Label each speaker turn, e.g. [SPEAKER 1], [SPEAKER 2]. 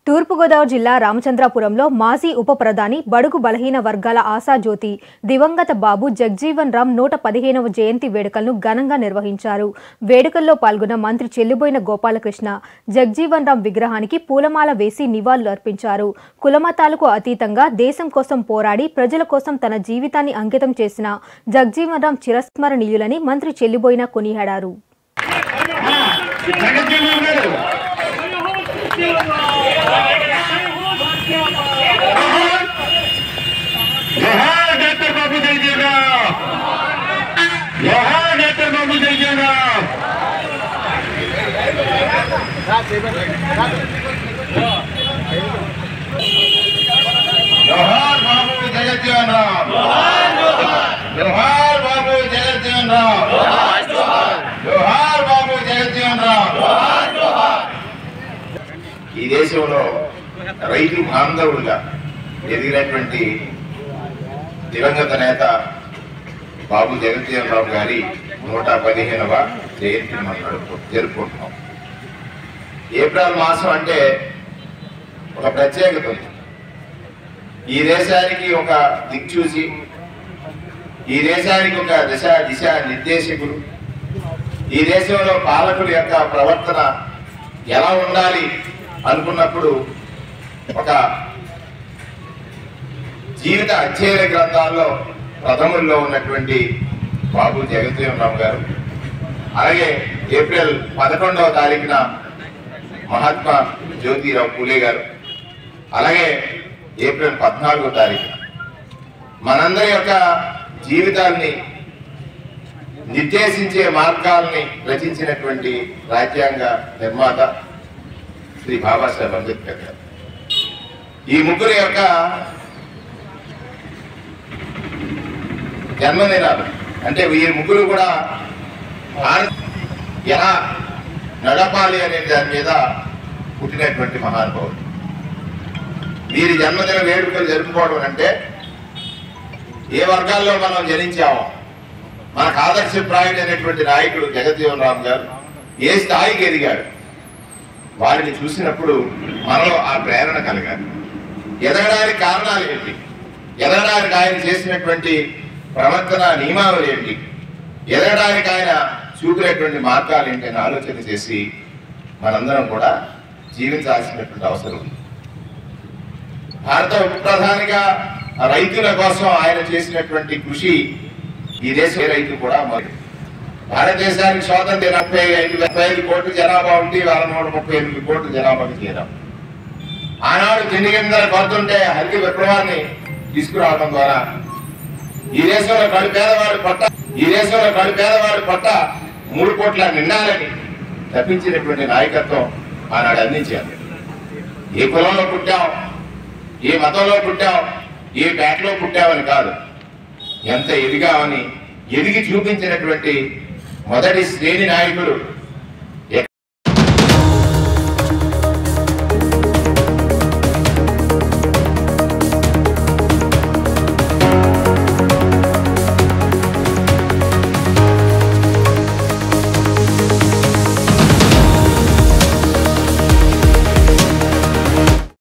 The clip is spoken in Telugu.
[SPEAKER 1] తూర్పుగోదావరి జిల్లా రామచంద్రాపురంలో మాజీ ఉప ప్రధాని బడుగు బలహీన వర్గాల ఆశాజ్యోతి దివంగత బాబు జగ్జీవన్ రామ్ నూట పదిహేనవ జయంతి వేడుకలను ఘనంగా నిర్వహించారు వేడుకల్లో పాల్గొన్న మంత్రి చెల్లుబోయిన గోపాలకృష్ణ జగ్జీవన్ రామ్ విగ్రహానికి పూలమాల వేసి నివాళులు అర్పించారు కులమతాలకు అతీతంగా దేశం కోసం పోరాడి ప్రజల కోసం తన జీవితాన్ని అంకితం చేసిన జగ్జీవన్ రామ్ చిరస్మరణీయులని మంత్రి చెల్లుబోయిన కొనియాడారు
[SPEAKER 2] జగజ్జీవన్ గారు జోహార్ డాక్టర్ బాబు జయజీవన్ జోహార్ డాక్టర్ బాబు జయజీవన్ జోహార్ బాబు జగజ్జీవన్ రామ్ జోహార్ బాబు జగజ్జీవన్ రామ్ జోహార్ బాబు జగజ్జీవన్ రామ్ ఈ దేశంలో రైతు బాంధవులుగా ఎదిగినటువంటి దివంగత నేత బాబు జగజ్జీవన్ రావు గారి నూట పదిహేనవ జయంతిని మనం జరుపు- జరుపుకుంటున్నాం ఏప్రిల్ మాసం అంటే ఒక ప్రత్యేకత ఉంది ఈ దేశానికి ఒక దిక్చూసి ఈ దేశానికి ఒక దిశ దిశ నిర్దేశకులు ఈ దేశంలో పాలకుల యొక్క ప్రవర్తన ఎలా ఉండాలి అనుకున్నప్పుడు ఒక జీవిత అధ్యయన గ్రంథాల్లో ప్రథముల్లో ఉన్నటువంటి బాబు జగజ్జీవన్ రావు గారు అలాగే ఏప్రిల్ పదకొండవ తారీఖున మహాత్మా జ్యోతిరావు పూలే గారు అలాగే ఏప్రిల్ పద్నాలుగో తారీఖున మనందరి యొక్క జీవితాల్ని నిర్దేశించే మార్గాల్ని రచించినటువంటి రాజ్యాంగ నిర్మాత శ్రీ బాబాసాహెబ్ అంబేద్కర్ గారు ఈ ముగ్గురు యొక్క జన్మదినాలు అంటే ఈ ముగ్గురు కూడా భారత్ ఎలా నడపాలి అనే దాని మీద పుట్టినటువంటి మహానుభావులు వీరి జన్మదిన వేడుకలు జరుపుకోవడం అంటే ఏ వర్గాల్లో మనం జనించామో మనకు ఆదర్శప్రాయుడైనటువంటి నాయకుడు జగజ్జీవన్ రామ్ గారు ఏ స్థాయికి ఎదిగాడు వారిని చూసినప్పుడు మనలో ఆ ప్రేరణ కలగాలి ఎదగడానికి కారణాలు ఏంటి ఎదగడానికి ఆయన చేసినటువంటి ప్రవర్తన నియమావళి ఏంటి ఎదగడానికి ఆయన చూపినటువంటి మార్గాలు ఏంటి అని ఆలోచన చేసి మనందరం కూడా జీవించాల్సినటువంటి అవసరం ఉంది భారత ఉప ప్రధానిగా రైతుల కోసం ఆయన చేసినటువంటి కృషి ఈ దేశ రైతు కూడా మరి భారతదేశానికి స్వాతంత్రం ముప్పై ఐదు ముప్పై ఐదు కోట్ల జనాభా ఉంటే వాళ్ళ నూట ముప్పై ఎనిమిది కోట్ల జనాభాకి చేరాం ఆనాడు తిండి కిందల కొడుతుంటే హరిత విప్లవాన్ని తీసుకురావడం ద్వారా ఈ దేశంలో కడు పేదవాడి పట్ట ఈ దేశంలో కడు పేదవాడి పట్ట మూడు కోట్ల నిండాలని తప్పించినటువంటి నాయకత్వం ఆనాడు అందించారు ఏ కులంలో పుట్టాం ఏ మతంలో పుట్టాం ఏ పేటలో పుట్టామని కాదు ఎంత ఎదిగామని ఎదిగి చూపించినటువంటి మొదటి శ్రేణి నాయకుడు